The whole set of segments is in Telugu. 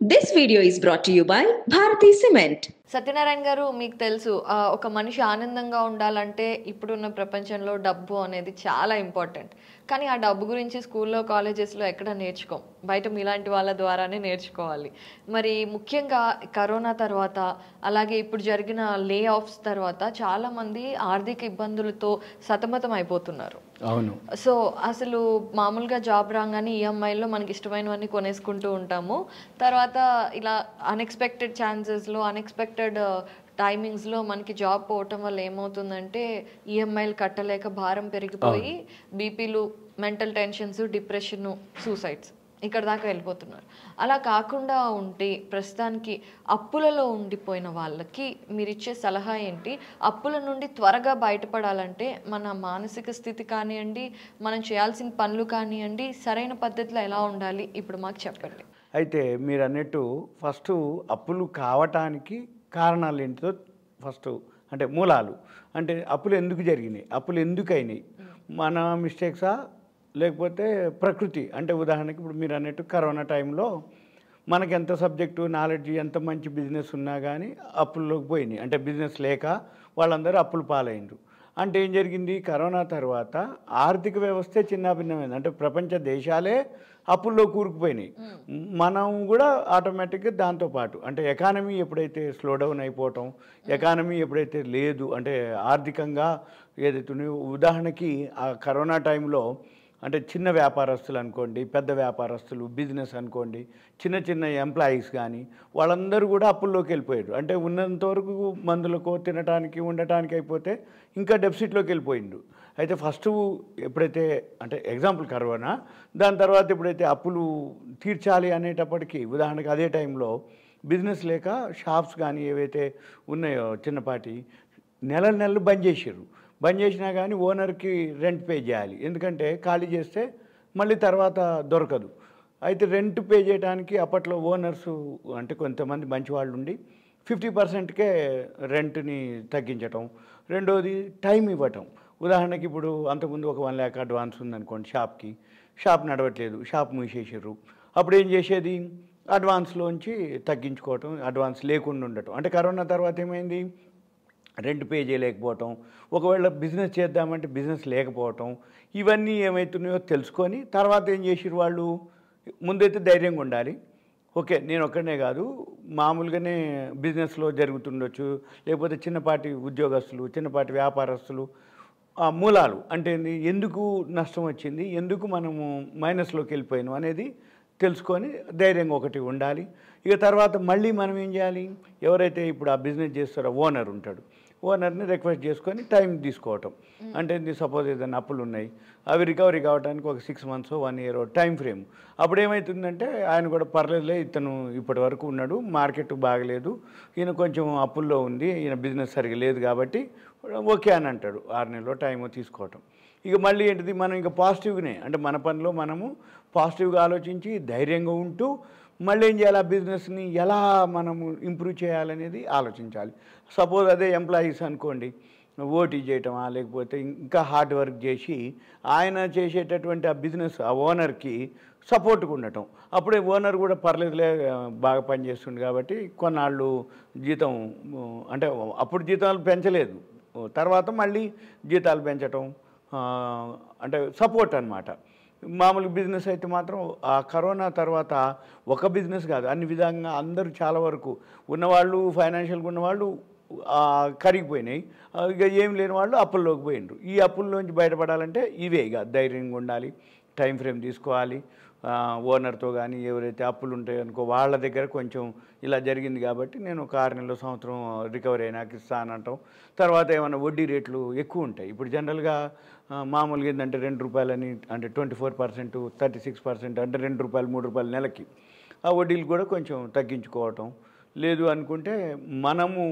This video is brought to you by Bharati Cement. Satyanarayana గారు మీకు తెలుసు ఆ, ఒక మనిషి ఆనందంగా ఉండాలంటే ఇప్పుడున్న ప్రపంచంలో డబ్బు అనేది చాలా ఇంపార్టెంట్ కానీ ఆ డబ్బు గురించి స్కూల్లో కాలేజెస్లో ఎక్కడ నేర్చుకోం బయట మీలాంటి వాళ్ళ ద్వారానే నేర్చుకోవాలి మరి ముఖ్యంగా కరోనా తర్వాత అలాగే ఇప్పుడు జరిగిన లే ఆఫ్స్ తర్వాత చాలా మంది ఆర్థిక ఇబ్బందులతో సతమతం అయిపోతున్నారు అవును సో అసలు మామూలుగా జాబ్ రాగానే ఈఎంఐలో మనకి ఇష్టమైనవన్నీ కొనేసుకుంటూ ఉంటాము తర్వాత ఇలా అన్ఎక్స్పెక్టెడ్ ఛాన్సెస్లో అన్ఎక్స్పెక్టెడ్ టైమింగ్స్లో మనకి జాబ్ పోవటం వల్ల ఏమవుతుందంటే ఈఎంఐలు కట్టలేక భారం పెరిగిపోయి బీపీలు మెంటల్ టెన్షన్స్ డిప్రెషన్ సూసైడ్స్ ఇక్కడ దాకా వెళ్ళిపోతున్నారు అలా కాకుండా ఉంటే ప్రస్తుతానికి అప్పులలో ఉండిపోయిన వాళ్ళకి మీరు ఇచ్చే సలహా ఏంటి అప్పుల నుండి త్వరగా బయటపడాలంటే మన మానసిక స్థితి కానివ్వండి మనం చేయాల్సిన పనులు కానివ్వండి సరైన పద్ధతిలో ఎలా ఉండాలి ఇప్పుడు మాకు చెప్పండి అయితే మీరు అన్నట్టు ఫస్ట్ అప్పులు కావటానికి కారణాలు ఏంటిదో ఫస్ట్ అంటే మూలాలు అంటే అప్పులు ఎందుకు జరిగినాయి అప్పులు ఎందుకు అయినాయి మన మిస్టేక్సా లేకపోతే ప్రకృతి అంటే ఉదాహరణకి ఇప్పుడు మీరు అన్నట్టు కరోనా టైంలో మనకి ఎంత సబ్జెక్టు నాలెడ్జ్ ఎంత మంచి బిజినెస్ ఉన్నా కానీ అప్పుల్లోకి పోయినాయి అంటే బిజినెస్ లేక వాళ్ళందరూ అప్పులు పాలైండ్రు అంటే ఏం జరిగింది కరోనా తర్వాత ఆర్థిక వ్యవస్థే చిన్నాభిన్నమైంది అంటే ప్రపంచ దేశాలే అప్పుల్లో కూరుకుపోయినాయి మనం కూడా ఆటోమేటిక్గా దాంతోపాటు అంటే ఎకానమీ ఎప్పుడైతే స్లో డౌన్ అయిపోవటం ఎకానమీ ఎప్పుడైతే లేదు అంటే ఆర్థికంగా ఏదైతే ఉన్నాయో, ఉదాహరణకి ఆ కరోనా టైంలో అంటే చిన్న వ్యాపారస్తులు అనుకోండి పెద్ద వ్యాపారస్తులు బిజినెస్ అనుకోండి చిన్న చిన్న ఎంప్లాయీస్ కానీ వాళ్ళందరూ కూడా అప్పుల్లోకి వెళ్ళిపోయారు అంటే ఉన్నంత వరకు మందులకో తినడానికి ఉండటానికి అయిపోతే ఇంకా డెఫిసిట్లోకి వెళ్ళిపోయిండు అయితే ఫస్ట్ ఎప్పుడైతే అంటే ఎగ్జాంపుల్ కరోనా దాని తర్వాత ఎప్పుడైతే అప్పులు తీర్చాలి అనేటప్పటికీ ఉదాహరణకి అదే టైంలో బిజినెస్ లేక షాప్స్ కానీ ఏవైతే ఉన్నాయో చిన్నపాటి నెల నెలలు బంద్ చేసారు బంద్ చేసినా కానీ ఓనర్కి రెంట్ పే చేయాలి ఎందుకంటే ఖాళీ చేస్తే మళ్ళీ తర్వాత దొరకదు అయితే రెంట్ పే చేయడానికి అప్పట్లో ఓనర్స్ అంటే కొంతమంది మంచి వాళ్ళు ఉండి ఫిఫ్టీ పర్సెంట్కే రెంట్ని తగ్గించటం రెండోది టైం ఇవ్వటం ఉదాహరణకి ఇప్పుడు అంతకుముందు ఒక వన్ ల్యాక్ అడ్వాన్స్ ఉందనుకోండి షాప్కి షాప్ నడవట్లేదు షాప్ మూసేసారు అప్పుడు ఏం చేసేది అడ్వాన్స్లోంచి తగ్గించుకోవటం అడ్వాన్స్ లేకుండా ఉండటం అంటే కరోనా తర్వాత ఏమైంది రెంట్ పే చేయలేకపోవటం ఒకవేళ బిజినెస్ చేద్దామంటే బిజినెస్ లేకపోవటం ఇవన్నీ ఏమవుతున్నాయో తెలుసుకొని తర్వాత ఏం చేసిరు వాళ్ళు ముందైతే ధైర్యంగా ఉండాలి ఓకే నేను ఒక్కడనే కాదు మామూలుగానే బిజినెస్లో జరుగుతుండొచ్చు లేకపోతే చిన్నపాటి ఉద్యోగస్తులు చిన్నపాటి వ్యాపారస్తులు ఆ మూలాలు అంటే ఏంది? ఎందుకు నష్టం వచ్చింది ఎందుకు మనము మైనస్లోకి వెళ్ళిపోయినాం అనేది తెలుసుకొని ధైర్యంగా ఒకటి ఉండాలి ఇక తర్వాత మళ్ళీ మనం ఏం చేయాలి ఎవరైతే ఇప్పుడు ఆ బిజినెస్ చేస్తారో ఓనర్ ఉంటాడు ఓనర్ని రిక్వెస్ట్ చేసుకొని టైం తీసుకోవటం అంటే సపోజ్ ఏదైనా అప్పులు ఉన్నాయి అవి రికవరీ కావడానికి ఒక six months one year time frame అప్పుడు ఏమవుతుందంటే ఆయన కూడా పర్లేదులే ఇతను ఇప్పటి వరకు ఉన్నాడు మార్కెట్ బాగలేదు ఈయన కొంచెం అప్పుల్లో ఉంది ఈయన బిజినెస్ సరిగా లేదు కాబట్టి ఓకే అని అంటాడు ఆరు నెలలో టైం తీసుకోవటం ఇక మళ్ళీ ఏంటిది మనం ఇంకా పాజిటివ్గానే అంటే మన పనిలో మనము పాజిటివ్గా ఆలోచించి ధైర్యంగా ఉంటూ మళ్ళీ ఏం చేయాలి ఆ బిజినెస్ని ఎలా మనము ఇంప్రూవ్ చేయాలనేది ఆలోచించాలి సపోజ్ అదే ఎంప్లాయీస్ అనుకోండి ఓటీ చేయటమా లేకపోతే ఇంకా హార్డ్ వర్క్ చేసి ఆయన చేసేటటువంటి ఆ బిజినెస్ ఆ ఓనర్కి సపోర్ట్గా ఉండటం అప్పుడే ఓనర్ కూడా పర్లేదులే బాగా పనిచేస్తుంది కాబట్టి కొన్నాళ్ళు జీతం ఉ, అంటే అప్పుడు జీతాలు పెంచలేదు తర్వాత మళ్ళీ జీతాలు పెంచటం ఆ, అంటే సపోర్ట్ అన్నమాట మామూలు బిజినెస్ అయితే మాత్రం ఆ కరోనా తర్వాత ఒక బిజినెస్ కాదు అన్ని విధంగా అందరూ చాలా వరకు ఉన్నవాళ్ళు ఫైనాన్షియల్గా ఉన్నవాళ్ళు ఆ, కరిగిపోయినాయి ఆ, ఇక ఏం లేని వాళ్ళు అప్పుల్లోకి పోయిండ్రు ఈ అప్పుల్లోంచి బయటపడాలంటే ఇవే ఇక ధైర్యంగా ఉండాలి టైం ఫ్రేమ్ తీసుకోవాలి ఆ, ఓనర్తో కానీ ఎవరైతే అప్పులు ఉంటాయో అనుకో వాళ్ళ దగ్గర కొంచెం ఇలా జరిగింది కాబట్టి నేను ఒక ఆరు నెలల సంవత్సరం రికవరీ అయినాక ఇస్తానంటాం తర్వాత ఏమైనా వడ్డీ రేట్లు ఎక్కువ ఉంటాయి ఇప్పుడు జనరల్గా ఆ, మామూలుగా ఏంటంటే రెండు రూపాయలని అంటే twenty four percent thirty six percent అంటే రెండు రూపాయలు మూడు రూపాయలు నెలకి ఆ వడ్డీలు కూడా కొంచెం తగ్గించుకోవటం లేదు అనుకుంటే మనము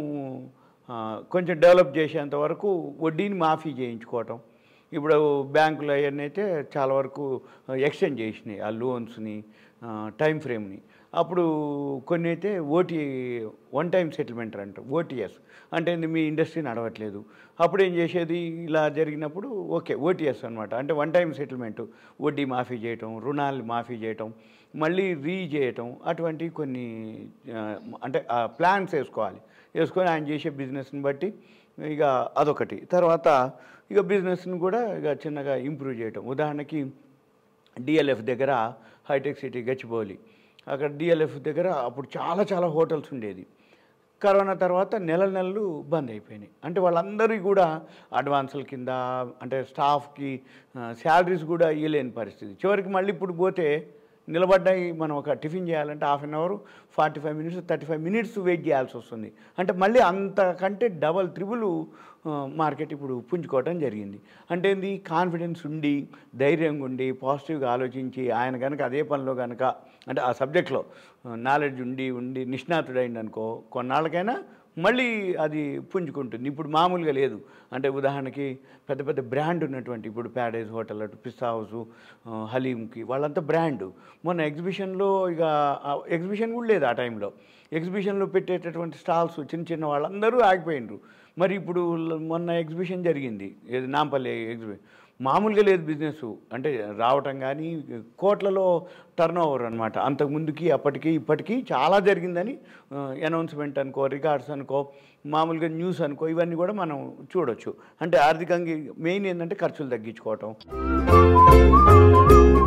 ఆ, కొంచెం డెవలప్ చేసేంత వరకు వడ్డీని మాఫీ చేయించుకోవటం ఇప్పుడు బ్యాంకులు అవన్నీ అయితే చాలా వరకు ఎక్స్టెండ్ చేసినాయి ఆ లోన్స్ని టైం ఫ్రేమ్ని అప్పుడు కొన్ని అయితే ఓటీ వన్ టైం సెటిల్మెంట్ అంటారు ఓటీఎస్ అంటే ఏంది మీ ఇండస్ట్రీ నడవట్లేదు అప్పుడు ఏం చేసేది ఇలా జరిగినప్పుడు ఓకే ఓటీఎస్ అనమాట అంటే వన్ టైం సెటిల్మెంట్ వడ్డీ మాఫీ చేయటం రుణాలు మాఫీ చేయటం మళ్ళీ రీ చేయటం అటువంటి కొన్ని ఆ, అంటే ప్లాన్స్ వేసుకోవాలి వేసుకొని ఆయన చేసే బిజినెస్ని బట్టి ఇక అదొకటి తర్వాత ఇక బిజినెస్ని కూడా ఇక చిన్నగా ఇంప్రూవ్ చేయటం ఉదాహరణకి డిఎల్ఎఫ్ దగ్గర హైటెక్ సిటీ గచ్చిబౌలి అక్కడ డిఎల్ఎఫ్ దగ్గర అప్పుడు చాలా చాలా హోటల్స్ ఉండేది కరోనా తర్వాత నెల నెలలు బంద్ అయిపోయినాయి అంటే వాళ్ళందరూ కూడా అడ్వాన్సుల కింద అంటే స్టాఫ్కి శాలరీస్ కూడా ఇవ్వలేని పరిస్థితి చివరికి మళ్ళీ ఇప్పుడు పోతే నిలబడ్డాయి మనం ఒక టిఫిన్ చేయాలంటే half an hour forty five minutes thirty five minutes wait చేయాల్సి వస్తుంది అంటే మళ్ళీ అంతకంటే డబల్ త్రిబుల్ మార్కెట్ ఇప్పుడు పుంజుకోవటం జరిగింది అంటే ఏంది కాన్ఫిడెన్స్ ఉండి ధైర్యంగా ఉండి పాజిటివ్గా ఆలోచించి ఆయన కనుక అదే పనిలో కనుక అంటే ఆ సబ్జెక్ట్లో నాలెడ్జ్ ఉండి ఉండి నిష్ణాతుడైంది అనుకో కొన్నాళ్ళకైనా మళ్ళీ అది పుంజుకుంటుంది ఇప్పుడు మామూలుగా లేదు అంటే ఉదాహరణకి పెద్ద పెద్ద బ్రాండ్ ఉన్నటువంటి ఇప్పుడు ప్యాడైజ్ హోటల్ అటు పిస్తా హౌస్ ఆ, హలీంకి వాళ్ళంతా బ్రాండ్ మొన్న ఎగ్జిబిషన్లో ఇక ఎగ్జిబిషన్ కూడా లేదు ఆ టైంలో ఎగ్జిబిషన్లో పెట్టేటటువంటి స్టాల్స్ చిన్న చిన్న వాళ్ళందరూ ఆగిపోయినరు మరి ఇప్పుడు ల- మొన్న ఎగ్జిబిషన్ జరిగింది ఏది నాంపల్లి ఎగ్జిబిషన్ మామూలుగా లేదు బిజినెస్ అంటే రావటం కానీ కోట్లలో టర్న్ ఓవర్ అనమాట అంతకుముందుకి అప్పటికి ఇప్పటికీ చాలా జరిగిందని అనౌన్స్మెంట్ అనుకో రికార్డ్స్ అనుకో మామూలుగా న్యూస్ అనుకో ఇవన్నీ కూడా మనం చూడొచ్చు అంటే ఆర్థికంగా మెయిన్ ఏంటంటే ఖర్చులు తగ్గించుకోవటం